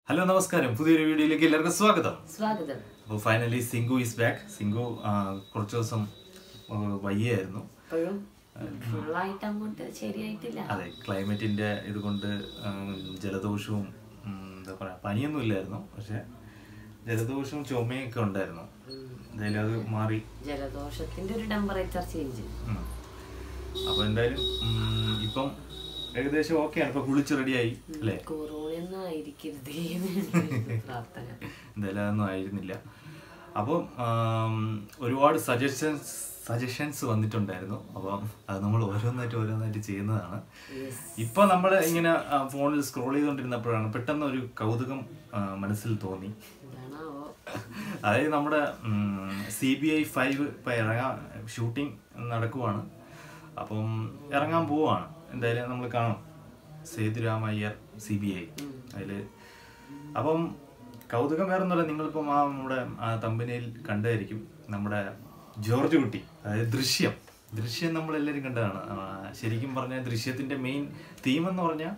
Hello നമസ്കാരം പുതിയൊരു വീഡിയോയിലേക്ക് എല്ലാവർക്കും സ്വാഗതം സ്വാഗതം അപ്പോൾ finally Singu is back Singu ആ, കുറച്ച് ദിവസം ആ, വയ്യായിരുന്നു ഇപ്പോഴും ഫുള്ളായിട്ട് അങ്ങോട്ട് ശരിയായിട്ടില്ല അതെ ക്ലൈമറ്റിന്റെ ഇതുകൊണ്ട് ഉം, ജലദോഷവും ഉം, എന്താ പറയാ പനിയൊന്നും ഇല്ലായിരുന്നു പക്ഷെ ജലദോഷവും ചുമയൊക്കെ ഉണ്ടായിരുന്നു എന്തായാലും അത് മാറി ജലദോഷത്തിന്റെ ഒരു ടെമ്പറേച്ചർ ചേഞ്ച് ഉം. അപ്പോൾ എന്തായാലും ഉം, ഇപ്പം ഏകദേശം ഓക്കെയാണ് ഇപ്പൊ കുളിച്ച് റെഡിയായി അല്ലേ കൊറോണയൊന്നും ആയിരിക്കരുതേ പ്രാർത്ഥന എന്തായാലും അതൊന്നും ആയിരുന്നില്ല അപ്പം ആം, ഒരുപാട് സജഷൻസ് സജഷൻസ് വന്നിട്ടുണ്ടായിരുന്നു അപ്പം അത് നമ്മൾ ഓരോന്നായിട്ട് ഓരോന്നായിട്ട് ചെയ്യുന്നതാണ് യെസ് ഇപ്പൊ നമ്മൾ ഇങ്ങനെ ആ, ഫോണിൽ സ്ക്രോൾ ചെയ്തുകൊണ്ടിരുന്നപ്പോഴാണ് പെട്ടെന്ന് ഒരു കൗതുകം ആ, മനസ്സിൽ തോന്നി എന്താണാവോ അതായത് നമ്മുടെ സി ബി ഐ ഫൈവ് ഇപ്പം ഇറങ്ങാൻ ഷൂട്ടിംഗ് നടക്കുവാണ് അപ്പം ഇറങ്ങാൻ പോവാണ് എന്തായാലും നമ്മൾ കാണും സേതുരാമയ്യർ സി ബി ഐ അതിൽ അപ്പം കൗതുകം വേറെ ഒന്നുമല്ല നിങ്ങളിപ്പം ആ നമ്മുടെ ആ തമ്പനിയിൽ കണ്ടായിരിക്കും നമ്മുടെ ജോർജ് കുട്ടി അതായത് ദൃശ്യം ദൃശ്യം നമ്മളെല്ലാവരും കണ്ടതാണ് ആ, ശരിക്കും പറഞ്ഞാൽ ദൃശ്യത്തിൻ്റെ മെയിൻ തീം എന്ന് പറഞ്ഞാൽ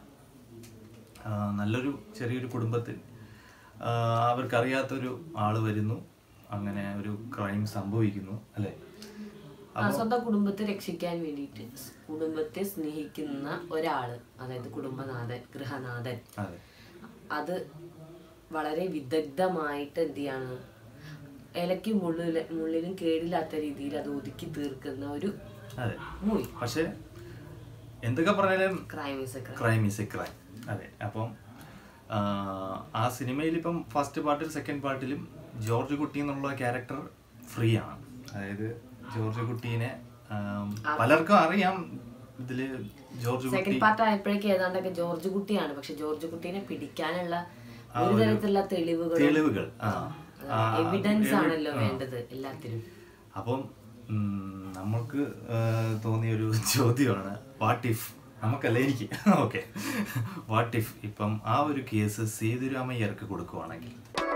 ആ, നല്ലൊരു ചെറിയൊരു കുടുംബത്തിൽ ആ, അവർക്കറിയാത്തൊരു ആള് വരുന്നു അങ്ങനെ ഒരു ക്രൈം സംഭവിക്കുന്നു അല്ലേ ആ, സ്വന്തം കുടുംബത്തെ രക്ഷിക്കാൻ വേണ്ടിയിട്ട് കുടുംബത്തെ സ്നേഹിക്കുന്ന ഒരാള് അതായത് കുടുംബനാഥൻ ഗൃഹനാഥൻ അതെ അത് വളരെ വിദഗ്ധമായിട്ട് എന്ത് ചെയ്യാണ് ഇലയ്ക്കും മുള്ളിൽ മുള്ളിലും കേടില്ലാത്ത രീതിയിൽ അത് ഒതുക്കി തീർക്കുന്ന ഒരു അതെ മൂവി പക്ഷെ എന്തൊക്കെ പറഞ്ഞാലും crime is a crime is a crime അതെ അപ്പം ആ, ആ സിനിമയിൽ ഇപ്പം ഫസ്റ്റ് പാർട്ടിൽ സെക്കൻഡ് പാർട്ടിലും ജോർജ് കുട്ടി എന്നുള്ള ക്യാരക്ടർ ഫ്രീ ആണ് അതായത് ജോർജ് കുട്ടീനെ ആം, പലർക്കും അറിയാം ഇതില് ജോർജ് കുട്ടി സെക്കൻഡ് പാർട്ട് ആയപ്പോഴേക്കും ഏതാണ്ടൊക്കെ ജോർജ് കുട്ടിയാണ് പക്ഷെ ജോർജ് കുട്ടീനെ പിടിക്കാനുള്ള ഒരു തരത്തിലുള്ള തെളിവുകൾ തെളിവുകൾ ആ ആ, എവിഡൻസ് ആണല്ലോ വേണ്ടത് എല്ലാത്തിനും അപ്പം ഉം, നമ്മൾക്ക് ആ, തോന്നിയൊരു ചോദ്യമാണ് വാട്ട് ഇഫ് നമുക്കല്ല എനിക്ക് ഓക്കെ വാട്ട് ഇഫ് ഇപ്പം ആ ഒരു കേസ് സേതുരാമയ്യർക്ക് കൊടുക്കുവാണെങ്കിൽ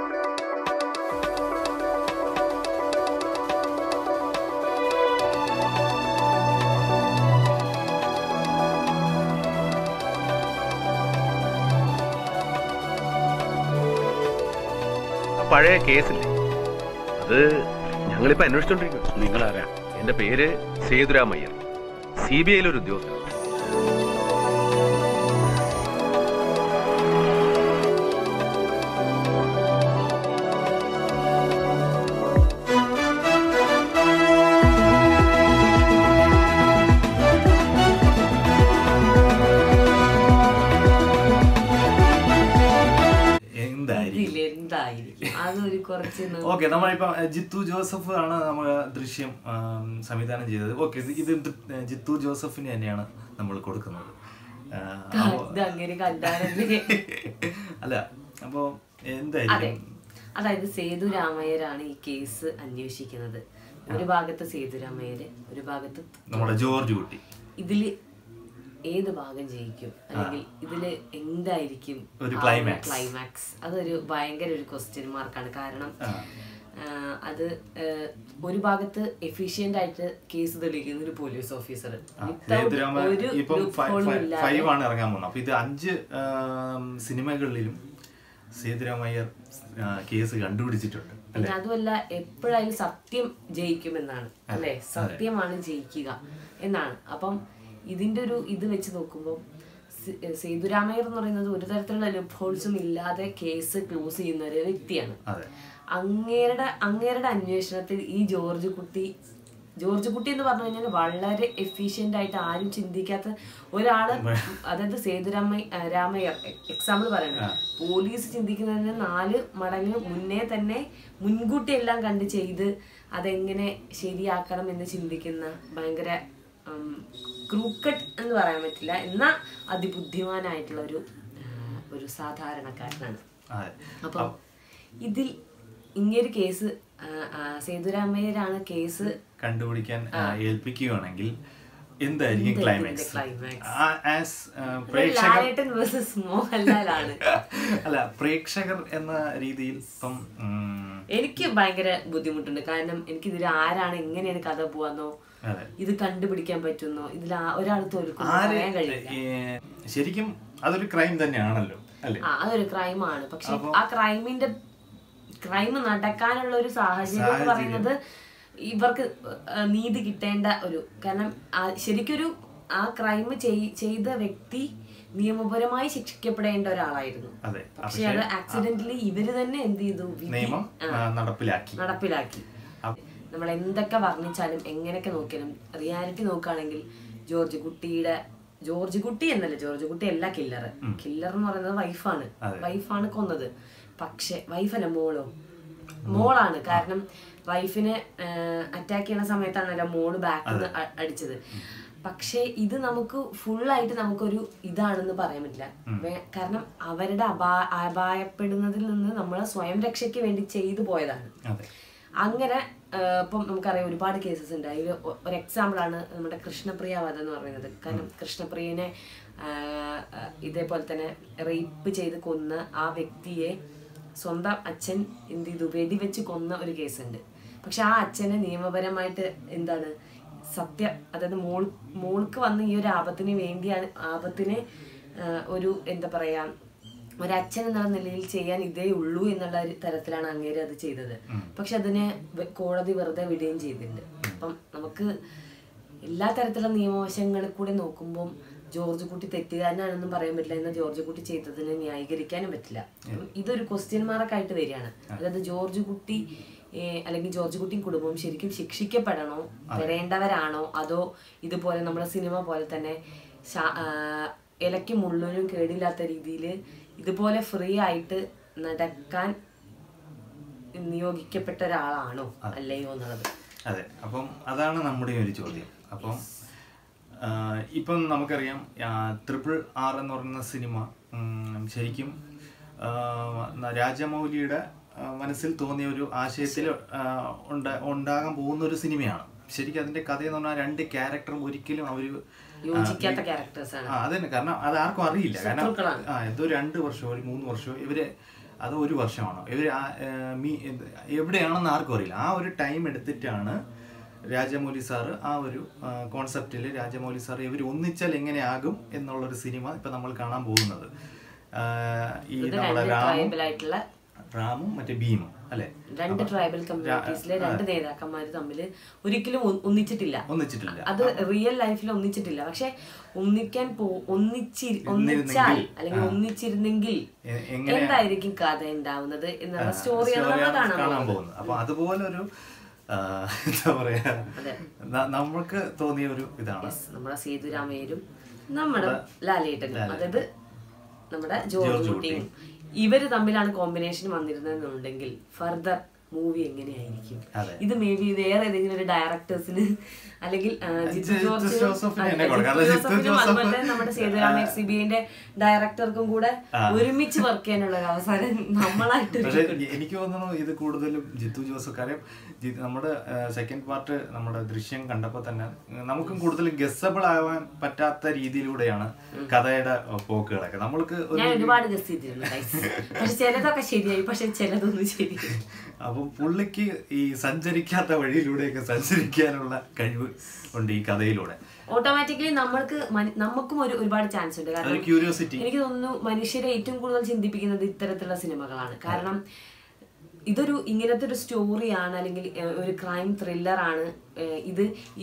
പഴയ കേസില്ലേ അത് ഞങ്ങളിപ്പോ അന്വേഷിച്ചോണ്ടിരിക്കുന്നു നിങ്ങളാരാ എന്റെ പേര് സേതുരാമയ്യർ സി ബി ഐയിലൊരു ഉദ്യോഗസ്ഥൻ എന്തായിരിക്കും ഇതിൽ എന്തായിരിക്കും അതൊരു കുറച്ച് ന- ഓക്കെ നമ്മളിപ്പം അഹ്, ജിത്തു ജോസഫ് ആണ് നമ്മൾ ദൃശ്യം ആം, സംവിധാനം ചെയ്തത് ഓക്കെ ഇത് ദൃ- ജിത്തു ജോസഫിന് തന്നെയാണ് നമ്മൾ കൊടുക്കുന്നത് ആ, അപ്പോ- ഇത് അങ്ങനെ കണ്ടാലല്ലേ അല്ല അപ്പോ അതെ എന്തായിരിക്കും അതായത് സേതു രാമയ്യരാണ് ഈ കേസ് അന്വേഷിക്കുന്നത് ഒരു ഭാഗത്ത് സേതു രാമയ്യര് ഒരു ഭാഗത്ത് നമ്മുടെ ജോർജ് കുട്ടി ഇതില് ഏത് ഭാഗം ജയിക്കും അല്ലെങ്കിൽ ഇതില് എന്തായിരിക്കും ഒരു ആ climax. ക്ലൈമാക്സ് അതൊരു ഭയങ്കര ഒരു ക്വസ്റ്റ്യൻ മാർക്കാണ് കാരണം ആ. ആ, അത് ആ, ഒരു ഭാഗത്ത് എഫിഷ്യന്റ് ആയിട്ട് കേസ് തെളിയിക്കുന്ന ഒരു പോലീസ് ഓഫീസർ സേതുരാമ ഒരു ഇപ്പം loophole ഉം ഇല്ലാതെ ഫൈവ് ആണ് ഇറങ്ങാൻ പോകുന്നത് അപ്പൊ ഇത് അഞ്ച് ആം, സിനിമകളിലും സേതുരാമയ്യർ ആ, കേസ് കണ്ടുപിടിച്ചിട്ടുണ്ട് പിന്നെ അതുമല്ല എപ്പോഴായാലും സത്യം ജയിക്കുമെന്നാണ് അല്ലെ സത്യമാണ് ജയിക്കുക എന്നാണ് അപ്പം ഇതിന്റെ ഒരു ഇത് വെച്ച് നോക്കുമ്പോൾ സേതുരാമയ്യർ എന്ന് പറയുന്നത് ഒരു തരത്തിലുള്ള ലുപ്പ് ഹോൾസും ഇല്ലാതെ കേസ് ക്ലോസ് ചെയ്യുന്ന ഒരു വ്യക്തിയാണ് അതെ അങ്ങേരുടെ അങ്ങേരുടെ അന്വേഷണത്തിൽ ഈ ജോർജ് കുട്ടി ജോർജ് കുട്ടി എന്ന് പറഞ്ഞു കഴിഞ്ഞാൽ വളരെ എഫിഷ്യന്റ് ആയിട്ട് ആരും ചിന്തിക്കാത്ത ഒരാള് അതായത് സേതുരാമ രാമയ്യർ എക്സാമ്പിൾ പറയണത് പോലീസ് ചിന്തിക്കുന്നതിന് നാല് മടങ്ങ് മുന്നേ തന്നെ മുൻകൂട്ടി എല്ലാം കണ്ട് ചെയ്ത് അതെങ്ങനെ ശരിയാക്കണം എന്ന് ചിന്തിക്കുന്ന ഭയങ്കര ക്രൂക്കട്ട് എന്ന് പറയാൻ പറ്റില്ല എന്നാ അതിബുദ്ധിമാനായിട്ടുള്ള ഒരു ആ, ഒരു സാധാരണക്കാരനാണ് അതെ അപ്പം ഇതിൽ ഇങ്ങനൊരു കേസ് ആ, ആ, സേതുരാമയ്യരാണ് കേസ് കണ്ടുപിടിക്കാൻ ആ, ഏൽപ്പിക്കുകയാണെങ്കിൽ എന്തായിരിക്കും ക്ലൈമാക്സ് climax? ആസ് പ്രേക്ഷകർ ലാലേട്ടൻ വേഴ്സസ് മോഹൻലാലാണ് അല്ല പ്രേക്ഷകർ എന്ന രീതിയിൽ ഇപ്പം ഉം, എനിക്ക് ഭയങ്കര ബുദ്ധിമുട്ടുണ്ട് കാരണം എനിക്ക് ഇതിൽ ആരാണ് എങ്ങനെയാണ് കഥ പോവാന്നോ അതെ ഇത് കണ്ടുപിടിക്കാൻ പറ്റുന്നോ ഇതിൽ ഒരാൾ തോൽക്കുന്നു ആര് പറയാൻ കഴിയില്ല ഏ, ശരിക്കും അതൊരു ക്രൈം തന്നെയാണല്ലോ അല്ലേ ആ അതൊരു ക്രൈമാണ് പക്ഷെ ആ ക്രൈമിന്റെ ക്രൈം നടക്കാനുള്ള ഒരു സാഹചര്യം എന്ന് പറയുന്നത് ഇവർക്ക് ആ, നീതി കിട്ടേണ്ട ഒരു കാരണം ആ, ശരിക്കൊരു ആ ക്രൈം ചെയ്ത വ്യക്തി നിയമപരമായി ശിക്ഷിക്കപ്പെടേണ്ട ഒരാളായിരുന്നു അതെ പക്ഷെ അത് ആക്സിഡന്റലി ഇവര് തന്നെ എന്ത് ചെയ്തു വിധി നിയമം ആ, നടപ്പിലാക്കി നടപ്പിലാക്കി നമ്മൾ എന്തൊക്കെ വർണ്ണിച്ചാലും എങ്ങനെയൊക്കെ നോക്കിയാലും റിയാലിറ്റി നോക്കുകയാണെങ്കിൽ ജോർജ് കുട്ടിയുടെ ജോർജ് കുട്ടി എന്നല്ല ജോർജ് കുട്ടി അല്ല കില്ലർ കില്ലർ എന്ന് പറയുന്നത് വൈഫാണ് വൈഫാണ് കൊന്നത് പക്ഷെ വൈഫല്ല മോളോ മോളാണ് കാരണം വൈഫിനെ അറ്റാക്ക് ചെയ്യുന്ന സമയത്താണല്ലോ മോള് ബാക്കിൽ നിന്ന് അടിച്ചത് പക്ഷേ ഇത് നമുക്ക് ഫുള്ളായിട്ട് നമുക്കൊരു ഇതാണെന്ന് പറയാൻ പറ്റില്ല വേ- കാരണം അവരുടെ അപാ അപായപ്പെടുന്നതിൽ നിന്ന് നമ്മൾ സ്വയം രക്ഷയ്ക്ക് വേണ്ടി ചെയ്തു പോയതാണ് അതെ അങ്ങനെ ആ, ഇപ്പം നമുക്കറിയാം ഒരുപാട് കേസസ് ഉണ്ട് അതിൽ ഒരു എക്സാമ്പിൾ ആണ് നമ്മുടെ കൃഷ്ണപ്രിയ വധം എന്ന് പറയുന്നത് കാരണം കൃഷ്ണപ്രിയനെ ആ, ആ, ഇതേപോലെ തന്നെ റേപ്പ് ചെയ്ത് കൊന്ന ആ വ്യക്തിയെ സ്വന്തം അച്ഛൻ എന്ത് ചെയ്തു വെടിവെച്ച് കൊന്ന ഒരു കേസുണ്ട് പക്ഷെ ആ അച്ഛനെ നിയമപരമായിട്ട് എന്താണ് സത്യം അതായത് മോൾ മോൾക്ക് വന്ന ഈ ഒരു ആപത്തിന് വേണ്ടിയാണ് ആപത്തിനെ ആ, ഒരു എന്താ പറയാ ഒരച്ഛൻ എന്നുള്ള നിലയിൽ ചെയ്യാൻ ഇതേ ഉള്ളൂ എന്നുള്ള ഒരു തരത്തിലാണ് അങ്ങേര് അത് ചെയ്തത് പക്ഷെ അതിനെ വെ- കോടതി വെറുതെ വിടുകയും ചെയ്തിട്ടുണ്ട് അപ്പം നമുക്ക് എല്ലാ തരത്തിലുള്ള നിയമവശങ്ങളിൽ കൂടെ നോക്കുമ്പോൾ ജോർജ് കുട്ടി തെറ്റുകാരനാണെന്നും പറയാൻ പറ്റില്ല എന്നാൽ ജോർജ് കുട്ടി ചെയ്തതിനെ ന്യായീകരിക്കാനും പറ്റില്ല അപ്പം ഇതൊരു ക്വസ്റ്റ്യൻ മാർക്ക് ആയിട്ട് വരികയാണ് അതായത് ജോർജ് കുട്ടി ഏഹ്, അല്ലെങ്കിൽ ജോർജ് കുട്ടിയും കുടുംബവും ശരിക്കും ശിക്ഷിക്കപ്പെടണോ വരേണ്ടവരാണോ അതോ ഇതുപോലെ നമ്മുടെ സിനിമ പോലെ തന്നെ ശാ- ആഹ്, ഇലയ്ക്ക് മുള്ളിനും കേടില്ലാത്ത രീതിയിൽ ഇതുപോലെ ഫ്രീ ആയിട്ട് നടക്കാൻ നിയോഗിക്കപ്പെട്ട ഒരാളാണോ അല്ലയോ എന്നുള്ളത് അതെ അപ്പം അതാണ് നമ്മുടെ ഒരു ചോദ്യം അപ്പം ആ, ഇപ്പം നമുക്കറിയാം ട്രിപ്പിൾ ആർ എന്ന് പറയുന്ന സിനിമ ഉം, ശരിക്കും ആ, ന- രാജമൗലിയുടെ ആ, മനസ്സിൽ തോന്നിയ ഒരു ആശയത്തിൽ ആ, ഉണ്ട- ഉണ്ടാകാൻ പോകുന്ന ഒരു സിനിമയാണ് ശരിക്കും അതിന്റെ കഥ എന്ന് പറഞ്ഞാൽ രണ്ട് ക്യാരക്ടറും ഒരിക്കലും അവർ യോജിക്കാത്ത ക്യാരക്ടേഴ്സ് ആണ് ആ അതന്നെ കാരണം അത് ആർക്കും അറിയില്ല കാരണം ശത്രുക്കളാണ്. ആ എന്തോ രണ്ട് വർഷമോ ഒരു മൂന്ന് വർഷമോ ഇവര് അത് ഒരു വർഷമാണോ ഇവര് ആ, ഏ, മീ- എന്ത് എവിടെയാണെന്ന് ആർക്കും അറിയില്ല ആ ഒരു ടൈം എടുത്തിട്ടാണ് രാജമൗലി സാറ് ആ ഒരു കോൺസെപ്റ്റിൽ രാജമൗലി സാർ ഇവർ ഒന്നിച്ചാൽ എങ്ങനെയാകും എന്നുള്ളൊരു സിനിമ ഇപ്പൊ നമ്മൾ കാണാൻ പോകുന്നത് ആ, ഈ ഇത് നമ്മുടെ രണ്ട് രാമും ട്രൈബൽ ആയിട്ടുള്ള റാമും മറ്റേ ഭീമും അല്ലേ രണ്ട് ട്രൈബൽ കമ്മ്യൂണിറ്റീസിലെ രണ്ട് നേതാക്കന്മാർ തമ്മിൽ ഒരിക്കലും ഒ- ഒന്നിച്ചിട്ടില്ല ഒന്നിച്ചിട്ടില്ല അത് റിയൽ ലൈഫിൽ ഒന്നിച്ചിട്ടില്ല പക്ഷെ ഒന്നിക്കാൻ പോ ഒന്നിച്ചി ഒന്നിച്ചാൽ അല്ലെങ്കിൽ ഒന്നിച്ചിരുന്നെങ്കിൽ എ- എങ്ങനെ എന്തായിരിക്കും കഥ ഉണ്ടാവുന്നത് എന്നുള്ള സ്റ്റോറിയാണ് നമ്മൾ സ്റ്റോറിയാണ് കാണാൻ കാണാൻ പോകുന്നത് പോകുന്നത് അപ്പൊ അതുപോലൊരു ആ, എന്താ പറയാ ന- നമുക്ക് തോന്നിയ ഒരു ഇതാണ് Yes, നമ്മുടെ സേതുരാമയ്യരും നമ്മുടെ ലാലേട്ടനും അതായത് നമ്മുടെ ജോർജ് കുട്ടിയും ഇവര് തമ്മിലാണ് കോമ്പിനേഷൻ വന്നിരുന്നതെന്നുണ്ടെങ്കിൽ ഫർദർ മൂവി എങ്ങനെയായിരിക്കും അതെ. ഇത് മേ ബി വേറെ ഏതെങ്കിലും ഒരു ഡയറക്ടേഴ്സിന് അല്ലെങ്കിൽ ആ, ജിത്തു ജിത്തു ജോർജിനും ജോസഫിന് അതെ, എന്നെ ജിത്തു കൊടുക്കാം. കാരണം ജിത്തു ജോസഫിനും ജോസഫ് അതുപോലെ തന്നെ നമ്മുടെ സേതുരാമ എക്സ് ബി ഐന്റെ ഡയറക്ടർക്കും കൂടെ ഒരുമിച്ച് വർക്ക് ചെയ്യാനുള്ള ഒരു അവസരം നമ്മളായിട്ട് പക്ഷെ എനിക്ക് തോന്നുന്നു ഇത് കൂടുതലും ജിത്തു ജോസഫ് കാര്യം ജി- നമ്മുടെ സെക്കൻഡ് പാർട്ട് നമ്മുടെ ദൃശ്യം കണ്ടപ്പോൾ തന്നെ നമുക്കും കൂടുതൽ ഗസബിൾ ആവാൻ പറ്റാത്ത രീതിയിലൂടെയാണ് കഥയുടെ പോക്കുകളൊക്കെ നമ്മൾക്ക് ഒരു ഞാൻ ഒരുപാട് ഗസ് ചെയ്തിരുന്നു guys. പക്ഷെ ചിലതൊക്കെ ശരിയായി പക്ഷെ ചിലതൊന്നും ശരിയായി അപ്പം പുള്ളിക്ക് ഈ സഞ്ചരിക്കാത്ത വഴിയിലൂടെയൊക്കെ സഞ്ചരിക്കാനുള്ള കഴിവ് ഉണ്ട് ഈ കഥയിലൂടെ ഓട്ടോമാറ്റിക്കലി നമ്മൾക്ക് മന- നമുക്കും ഒരു ഒരുപാട് ചാൻസ് ഉണ്ട് ഒരു കാരണം ക്യൂരിയോസിറ്റി എനിക്ക് തോന്നുന്നു മനുഷ്യരെ ഏറ്റവും കൂടുതൽ ചിന്തിപ്പിക്കുന്നത് ഇത്തരത്തിലുള്ള സിനിമകളാണ് കാരണം ഇതൊരു ഇങ്ങനത്തെ ഒരു സ്റ്റോറിയാണ് അല്ലെങ്കിൽ ഏഹ്, ഒരു ക്രൈം ത്രില്ലറാണ് ഇത്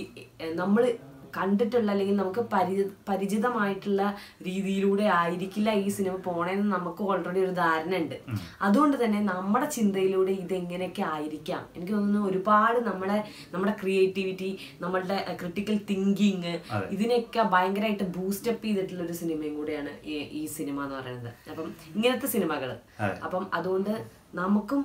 നമ്മൾ കണ്ടിട്ടുള്ള അല്ലെങ്കിൽ നമുക്ക് പരി പരിചിതമായിട്ടുള്ള രീതിയിലൂടെ ആയിരിക്കില്ല ഈ സിനിമ പോണേന്ന് നമുക്ക് ഓൾറെഡി ഒരു ധാരണ ഉണ്ട് അതുകൊണ്ട് തന്നെ നമ്മുടെ ചിന്തയിലൂടെ ഇത് എങ്ങനെയൊക്കെ ആയിരിക്കാം എനിക്ക് തോന്നുന്നു ഒരുപാട് നമ്മുടെ നമ്മുടെ ക്രിയേറ്റിവിറ്റി നമ്മളുടെ ക്രിട്ടിക്കൽ തിങ്കിങ് ഇതിനെയൊക്കെ ഭയങ്കരമായിട്ട് ബൂസ്റ്റപ്പ് ചെയ്തിട്ടുള്ള ഒരു സിനിമയും കൂടെയാണ് ഈ- ഈ സിനിമ എന്ന് പറയുന്നത് അപ്പം ഇങ്ങനത്തെ സിനിമകൾ അപ്പം അതുകൊണ്ട് നമുക്കും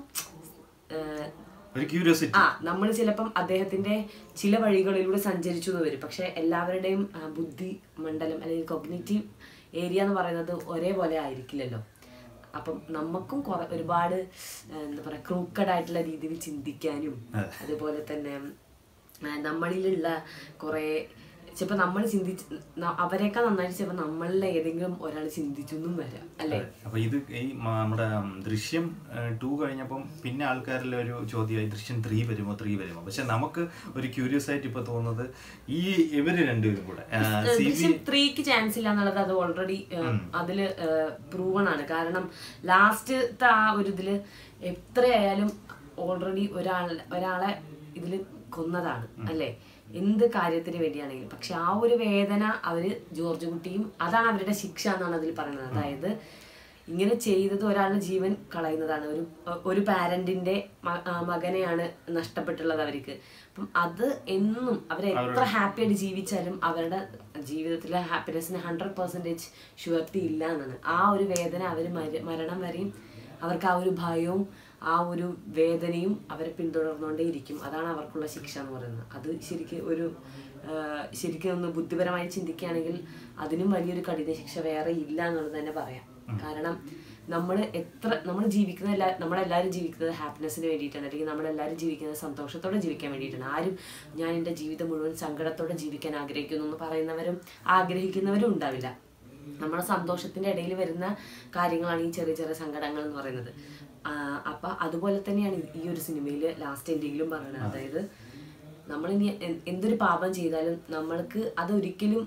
ഏഹ്, ഒരു ക്യൂരിയോസിറ്റി ആ നമ്മൾ ചിലപ്പം അദ്ദേഹത്തിന്റെ ചില വഴികളിലൂടെ സഞ്ചരിച്ചു എന്ന് വരും പക്ഷെ എല്ലാവരുടെയും ആ, ബുദ്ധി മണ്ഡലം അല്ലെങ്കിൽ കൊഗ്നേറ്റീവ് ഏരിയ എന്ന് പറയുന്നത് ഒരേപോലെ ആയിരിക്കില്ലല്ലോ അപ്പം നമുക്കും കുറെ ഒരുപാട് ആ, എന്താ പറയുക ക്രൂക്കഡ് ആയിട്ടുള്ള രീതിയിൽ ചിന്തിക്കാനും അതുപോലെ തന്നെ ആ, നമ്മളിലുള്ള കുറേ ചിലപ്പോൾ നമ്മൾ ചിന്തിച്ച് ന- അവരെക്കാൾ നന്നായിട്ട് ചിലപ്പോൾ നമ്മളിലെ ഏതെങ്കിലും ഒരാൾ ചിന്തിച്ചൊന്നും വരാം അല്ലേ അപ്പൊ ഇത് ഈ മ- നമ്മുടെ ഉം, ദൃശ്യം ടു കഴിഞ്ഞപ്പം പിന്നെ ആൾക്കാരിൽ ഒരു ചോദ്യമായി ദൃശ്യം ത്രീ വരുമോ ത്രീ വരുമോ പക്ഷെ നമുക്ക് ഒരു ക്യൂരിയസ് ആയിട്ട് ഇപ്പൊ തോന്നുന്നത് ഈ ഇവര് രണ്ടുപേരും കൂടെ സി ബി ദൃശ്യം ത്രീക്ക് ചാൻസ് ഇല്ല എന്നുള്ളത് അത് ഓൾറെഡി അതില് പ്രൂവൺ ആണ് കാരണം ലാസ്റ്റത്തെ ആ ഒരു ഇതില് എത്രയായാലും ഓൾറെഡി ഒരാൾ ഒരാളെ ഇതില് കൊന്നതാണ് അല്ലേ എന്ത് കാര്യത്തിന് വേണ്ടിയാണെങ്കിലും പക്ഷെ ആ ഒരു വേദന അവര് ജോർജ് കുട്ടിയും അതാണ് അവരുടെ ശിക്ഷ എന്നാണ് അതിൽ പറയുന്നത് അതായത് ഇങ്ങനെ ചെയ്തത് ഒരാളുടെ ജീവൻ കളയുന്നതാണ് ഒരു ഒരു പാരന്റിന്റെ മകനെയാണ് നഷ്ടപ്പെട്ടുള്ളത് അവർക്ക് അപ്പം അത് എന്നും അവരെ എത്ര ഹാപ്പി ആയിട്ട് ജീവിച്ചാലും അവരുടെ ജീവിതത്തിലെ ഹാപ്പിനെസ്സിന് ഹൺഡ്രഡ് പെർസെൻറ്റേജ് ഷുവർത്തി ഇല്ല എന്നാണ് ആ ഒരു വേദന അവർ മരണം വരെയും അവർക്ക് ആ ഒരു ഭയവും ആ ഒരു വേദനയും അവരെ പിന്തുടർന്നുകൊണ്ടേയിരിക്കും അതാണ് അവർക്കുള്ള ശിക്ഷ എന്ന് പറയുന്നത് അത് ശരിക്കും ഒരു ആ, ശരിക്കും ഒന്ന് ബുദ്ധിപരമായി ചിന്തിക്കുകയാണെങ്കിൽ അതിനും വലിയൊരു കഠിന ശിക്ഷ വേറെ ഇല്ല എന്നുള്ളത് തന്നെ പറയാം കാരണം നമ്മൾ എത്ര നമ്മൾ ജീവിക്കുന്ന എല്ലാ നമ്മളെല്ലാവരും ജീവിക്കുന്നത് ഹാപ്പിനെസ്സിന് വേണ്ടിയിട്ടാണ് അല്ലെങ്കിൽ നമ്മളെല്ലാവരും ജീവിക്കുന്നത് സന്തോഷത്തോടെ ജീവിക്കാൻ വേണ്ടിയിട്ടാണ് ആരും ഞാൻ എൻ്റെ ജീവിതം മുഴുവൻ സങ്കടത്തോടെ ജീവിക്കാൻ ആഗ്രഹിക്കുന്നു എന്ന് പറയുന്നവരും ആഗ്രഹിക്കുന്നവരും ഉണ്ടാവില്ല നമ്മുടെ സന്തോഷത്തിന്റെ ഇടയിൽ വരുന്ന കാര്യങ്ങളാണ് ഈ ചെറിയ ചെറിയ സങ്കടങ്ങൾ എന്ന് പറയുന്നത് ആ, അപ്പൊ അതുപോലെ തന്നെയാണ് ഈ ഒരു സിനിമയിൽ ലാസ്റ്റ് എന്തെങ്കിലും പറയുന്നത് അതായത് നമ്മളിനി എ- എന്തൊരു പാപം ചെയ്താലും നമ്മൾക്ക് അതൊരിക്കലും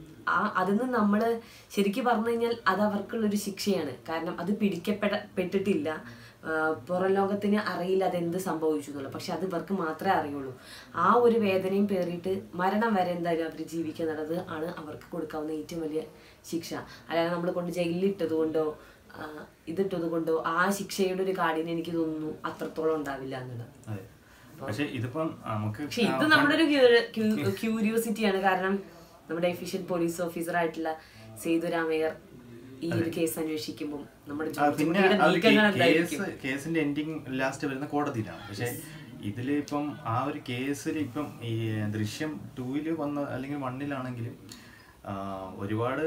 ആ അതിൽ നിന്ന് നമ്മൾ ശരിക്കും പറഞ്ഞു കഴിഞ്ഞാൽ അത് അവർക്കുള്ളൊരു ശിക്ഷയാണ് കാരണം അത് പിടിക്കപ്പെട പെട്ടിട്ടില്ല ആ, പുറം ലോകത്തിന് അറിയില്ല അതെന്ത് സംഭവിച്ചു എന്നുള്ളത് പക്ഷെ അത് ഇവർക്ക് മാത്രമേ അറിയുള്ളൂ ആ ഒരു വേദനയും പേറിയിട്ട് മരണം വരെ എന്തായാലും അവർ ജീവിക്കുന്നുള്ളത് ആണ് അവർക്ക് കൊടുക്കാവുന്ന ഏറ്റവും വലിയ ശിക്ഷ അല്ലാതെ നമ്മൾ കൊണ്ട് ജയിലിൽ ഇട്ടത് കൊണ്ടോ ആ, ഇതിട്ടത് കൊണ്ടോ ആ ശിക്ഷയുടെ ഒരു കാഠിന്യം എനിക്ക് തോന്നുന്നു അത്രത്തോളം ഉണ്ടാവില്ല എന്നുള്ളത് അതെ പക്ഷെ ഇതിപ്പം നമുക്ക് പക്ഷെ ഇത് നമ്മുടെ ഒരു ക്യൂരിയോസിറ്റിയാണ് കാരണം നമ്മുടെ എഫിഷ്യന്റ് പോലീസ് ഓഫീസർ ആയിട്ടുള്ള സേതു രാമയ്യർ ഈ ഒരു കേസ് അന്വേഷിക്കുമ്പോൾ നമ്മുടെ ആ, ജോർജ് പിന്നെ കുട്ടിയുടെ അവര് നീക്കങ്ങൾ കേസ് എന്തായിരിക്കും കേസിന്റെ എൻഡിങ് ലാസ്റ്റ് വരുന്ന കോടതിയിലാണ് പക്ഷെ ഇതില് ഇപ്പം ആ ഒരു കേസിൽ ഇപ്പം ഈ ദൃശ്യം ടൂവില് വന്ന അല്ലെങ്കിൽ വണ്ണിലാണെങ്കിലും ആ, ഒരുപാട്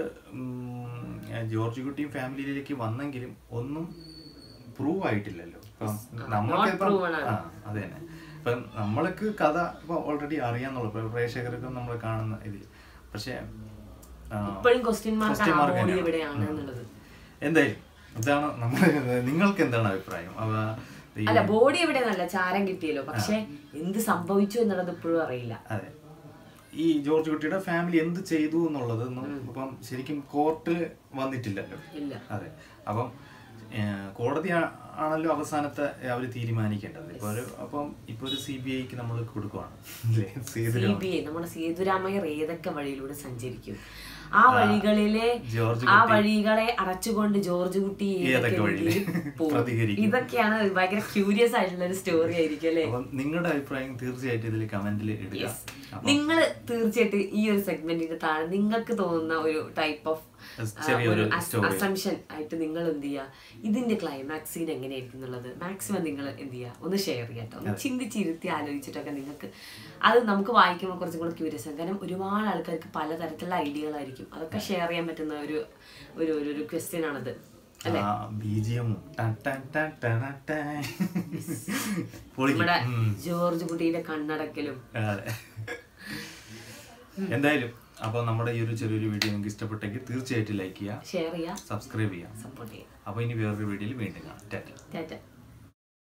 ഉം, ജോർജ് കുട്ടിയും ഫാമിലിയിലേക്ക് വന്നെങ്കിലും ഒന്നും പ്രൂവ് ആയിട്ടില്ലല്ലോ ഇപ്പം നമ്മൾക്ക് ഇപ്പം proven ആണ്. ആ അത് തന്നെ ഇപ്പം നമ്മൾക്ക് കഥ ഇപ്പൊ ഓൾറെഡി അറിയാന്നുള്ള ഇപ്പൊ പ്രേക്ഷകർക്ക് നമ്മൾ കാണുന്ന ഇത് പക്ഷെ ആ, ഇപ്പോഴും ക്വസ്റ്റ്യൻ question മാർക്കാണ് mark ബോഡി തന്നെയാണ്. എവിടെയാണ് എന്നുള്ളത് എന്തായാലും ഇതാണ് നമ്മുടെ നിങ്ങൾക്ക് എന്താണ് അഭിപ്രായം അവ ഈ- അല്ല ബോഡി എവിടെയെന്നല്ല ചാരം കിട്ടിയല്ലോ പക്ഷെ എന്ത് സംഭവിച്ചു എന്നുള്ളത് ഇപ്പോഴും അറിയില്ല അതെ ഈ ജോർജ് കുട്ടിയുടെ ഫാമിലി എന്ത് ചെയ്തു എന്നുള്ളത് ഒന്നും ഇപ്പം ശരിക്കും കോർട്ട് വന്നിട്ടില്ലല്ലോ ഇല്ല അതെ അപ്പം ഏഹ്, കോടതി ആ- ആണല്ലോ അവസാനത്തെ അവർ തീരുമാനിക്കേണ്ടത് ഇപ്പൊ ഒരു അപ്പം ഇപ്പൊ ഒരു സി ബി ഐക്ക് നമ്മൾ കൊടുക്കുവാണ് അല്ലേ? സി സേതുരാമൻ. ബി ഐ നമ്മുടെ സേതുരാമയ്യർ ഏതൊക്കെ വഴിയിലൂടെ സഞ്ചരിക്കും ആ വഴികളിലെ ജോർജ് ആ വഴികളെ അടച്ചുകൊണ്ട് ജോർജ് കുട്ടി ഏതൊക്കെ ഏതൊക്കെ വഴിയിൽ രീതിയിൽ പോകും? പ്രതികരിക്കും? ഇതൊക്കെയാണ് ഭയങ്കര ക്യൂരിയസ് ആയിട്ടുള്ള ഒരു സ്റ്റോറി ആയിരിക്കും അല്ലേ അപ്പം നിങ്ങളുടെ അഭിപ്രായം തീർച്ചയായിട്ടും ഇതിൽ കമന്റിൽ ഇടുക അപ്പം നിങ്ങൾ തീർച്ചയായിട്ടും ഈ ഒരു സെഗ്മെന്റിന്റെ താഴെ നിങ്ങൾക്ക് തോന്നുന്ന ഒരു ടൈപ്പ് ഓഫ് ചെറിയൊരു story. അസംഷൻ ആയിട്ട് നിങ്ങൾ എന്ത് ചെയ്യുക ഇതിന്റെ ക്ലൈമാക്സ് സീൻ എങ്ങനെയായിരിക്കും എന്നുള്ളത് മാക്സിമം നിങ്ങൾ എന്ത് ചെയ്യുക ഒന്ന് ഷെയർ ചെയ്യുക കേട്ടോ ഒന്ന് ചിന്തിച്ചിരുത്തി ആലോചിച്ചിട്ടൊക്കെ നിങ്ങൾക്ക് അത് നമുക്ക് വായിക്കുമ്പോൾ കുറച്ചും കൂടെ ക്യൂരിയസ് ആണ് കാരണം ഒരുപാട് ആൾക്കാർക്ക് പലതരത്തിലുള്ള ഐഡിയകളായിരിക്കും അതൊക്കെ ഷെയർ ചെയ്യാൻ പറ്റുന്ന ഒരു ഒരു ഒരു- ഒരു ക്വസ്റ്റ്യൻ ആണത് അല്ലേ ബീജിയമും നമ്മുടെ ജോർജ് കുട്ടിയുടെ കണ്ണടക്കലും അതെ എന്തായാലും അപ്പൊ നമ്മുടെ ഈ ഒരു ചെറിയൊരു വീഡിയോ നിങ്ങൾക്ക് ഇഷ്ടപ്പെട്ടെങ്കിൽ തീർച്ചയായിട്ടും ലൈക്ക് ചെയ്യുക ഷെയർ ചെയ്യുക സബ്സ്ക്രൈബ് ചെയ്യുക സപ്പോർട്ട് ചെയ്യുക അപ്പൊ ഇനി വേറൊരു വീഡിയോയിൽ വീണ്ടും കാണാം ടാറ്റ ടാറ്റ